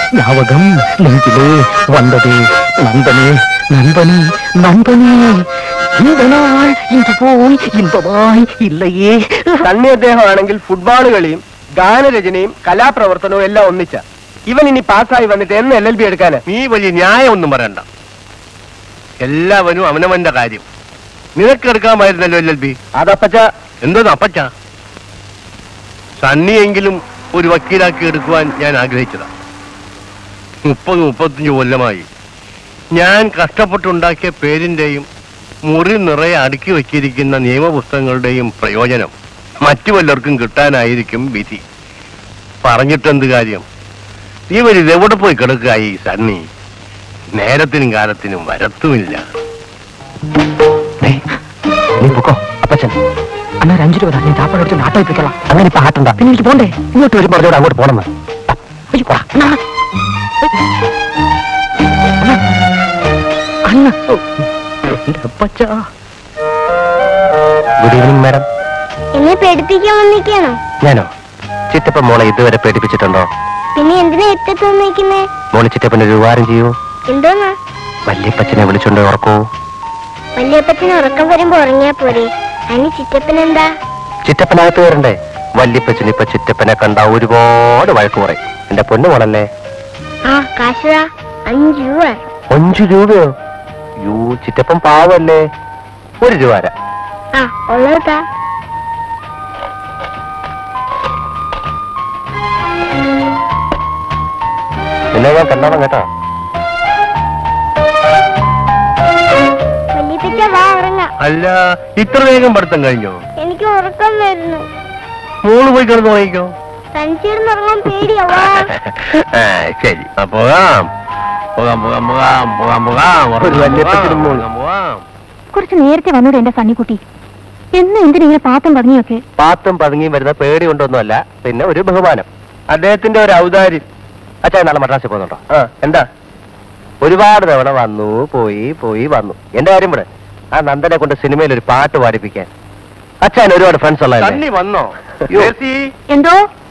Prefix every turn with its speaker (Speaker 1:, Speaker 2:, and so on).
Speaker 1: ஞாபகம் நெஞ்சிலே வந்தது நண்பனே நண்பனே நண்பனே இந்த നാൾ ഇன்று പോയി ഇമ്പമായി ഇല്ലയേ
Speaker 2: സണ്ണി അദ്ദേഹമാണെങ്കിൽ ഫുട്ബോൾ കളിയും ഗാനരചനയും കലാപ്രവർത്തനവും എല്ലാം ഒന്നിച്ച ഇവൻ ഇനി പാസ്സായി വന്നിട്ട് എന്ന് എൽ എൽ ബി എടുക്കാന്
Speaker 3: നീ വലിയ ന്യായം ഒന്നും പറയണ്ട എല്ലാവരും അവനവന്റെ കാര്യം നിനക്കെടുക്കാമായിരുന്നല്ലോ എൽ എൽ ബി
Speaker 2: അതപ്പച്ച
Speaker 3: എന്തോന്ന് അപ്പച്ച സണ്ണിയെങ്കിലും ഒരു വക്കീലാക്കി എടുക്കുവാൻ ഞാൻ ആഗ്രഹിച്ചതാ മുപ്പത് മുപ്പത്തഞ്ച് കൊല്ലമായി ഞാൻ കഷ്ടപ്പെട്ടുണ്ടാക്കിയ പേരിന്റെയും മുറി നിറയെ അടുക്കി വെച്ചിരിക്കുന്ന നിയമപുസ്തകങ്ങളുടെയും പ്രയോജനം മറ്റു വല്ലവർക്കും കിട്ടാനായിരിക്കും വിധി പറഞ്ഞിട്ടെന്ത് കാര്യം ഇവരിത് എവിടെ പോയി കിടക്കുക ഈ സണ്ണി നേരത്തിനും കാലത്തിനും വരത്തുമില്ല
Speaker 1: നീ പൊക്കോ അപ്പച്ചൻ അന്നാ ഒരു അഞ്ചു രൂപ താ, ഞാൻ ചാപ്പാട് എടുത്ത് നാട്ടേപ്പിக்கலாம் അങ്ങനെ ഇപ്പൊ ആട്ടണ്ട പിന്നെ എനിക്ക് പോണ്ടേ ഇങ്ങോട്ട് വരുമ്പോ പറഞ്ഞോട് അങ്ങോട്ട് പോണെന്ന് അയ്യോ, പോടാ. അണ്ണാ. അണ്ണാ. അണ്ണാ. ഓ, എന്റെ അപ്പച്ച ഗുഡ് ഈവനിങ് മാഡം
Speaker 4: എന്നെ പേടിപ്പിക്കാൻ വന്നിരിക്കണോ
Speaker 1: ഞാനോ ചിറ്റപ്പൻ മോളെ ഇതുവരെ പേടിപ്പിച്ചിട്ടുണ്ടോ
Speaker 4: പിന്നെ എന്തിനാ എത്തത്ത് വന്നിരിക്കുന്നേ
Speaker 1: മോളി ചിറ്റപ്പന് ഒരു ഉപകാരം ചെയ്യൂ
Speaker 4: എന്തോന്നാ
Speaker 1: വല്യപ്പച്ചനെ വിളിച്ചോണ്ട് ഉറക്കൂ
Speaker 4: വല്യപ്പത്തിന് ഉറക്കം വരുമ്പോ ഉറങ്ങിയാ പോരെ അതിന് ചിറ്റപ്പൻ എന്താ
Speaker 1: ചിറ്റപ്പനകത്ത് കയറണ്ടേ വല്യപ്പച്ചൻ ഇപ്പൊ ചിറ്റപ്പനെ കണ്ട ഒരുപാട് വഴക്ക് പറയും എന്റെ പൊന്നു മോളല്ലേ
Speaker 4: ആ കാശുതാ അഞ്ചു രൂപ
Speaker 1: അഞ്ചു രൂപയോ യൂ ചിറ്റപ്പൻ പാവല്ലേ ഒരു രൂപ തരാം.
Speaker 4: ആ ഉള്ളത് താ
Speaker 1: നിന്നെ ഞാൻ കണ്ടോണം കേട്ടോ
Speaker 4: വല്യപ്പച്ച വാ ഉറങ്ങാം
Speaker 3: അല്ല ഇത്ര വേഗം പഠിത്തം കഴിഞ്ഞോ
Speaker 4: എനിക്ക് ഉറക്കം വരുന്നു
Speaker 3: മോള് പോയി കിടന്നു വാങ്ങിക്കോ
Speaker 4: തനിച്ചിരുന്ന് ഉറങ്ങാൻ പേടിയാ വാ
Speaker 3: ആ, ശരി ആ, പോകാം പോകാം പോകാം പോകാം പോകാം പോകാം
Speaker 1: ഒരു വല്യപ്പച്ചനും മോളും.
Speaker 3: പോകാം, പോകാം
Speaker 5: കുറച്ച് നേരത്തെ വന്നൂടെ എന്റെ സണ്ണിക്കുട്ടി എന്നും എന്തിനിങ്ങനെ പാത്തം പറഞ്ഞൊക്കെ
Speaker 1: പാത്തും പതുങ്ങിയും വരുന്ന പേടി കൊണ്ടൊന്നുമല്ല പിന്നെ ഒരു ബഹുമാനം
Speaker 2: അദ്ദേഹത്തിന്റെ ഒരു ഔദാര്യം
Speaker 1: അച്ഛൻ നാളെ മദ്രാസിൽ പോകുന്നുണ്ടോ
Speaker 2: ആ എന്താ
Speaker 1: ഒരുപാട് തവണ വന്നു പോയി പോയി വന്നു എന്റെ കാര്യം ഇവിടെ ആ നന്ദനെ കൊണ്ട് സിനിമയിൽ ഒരു പാട്ട് പാടിപ്പിക്കാൻ അച്ഛൻ ഒരുപാട് ഫ്രണ്ട്സ് ഉള്ള
Speaker 3: തണ്ണി വന്നോ
Speaker 1: യ്യോ.
Speaker 3: മേഴ്സി,
Speaker 5: എന്തോ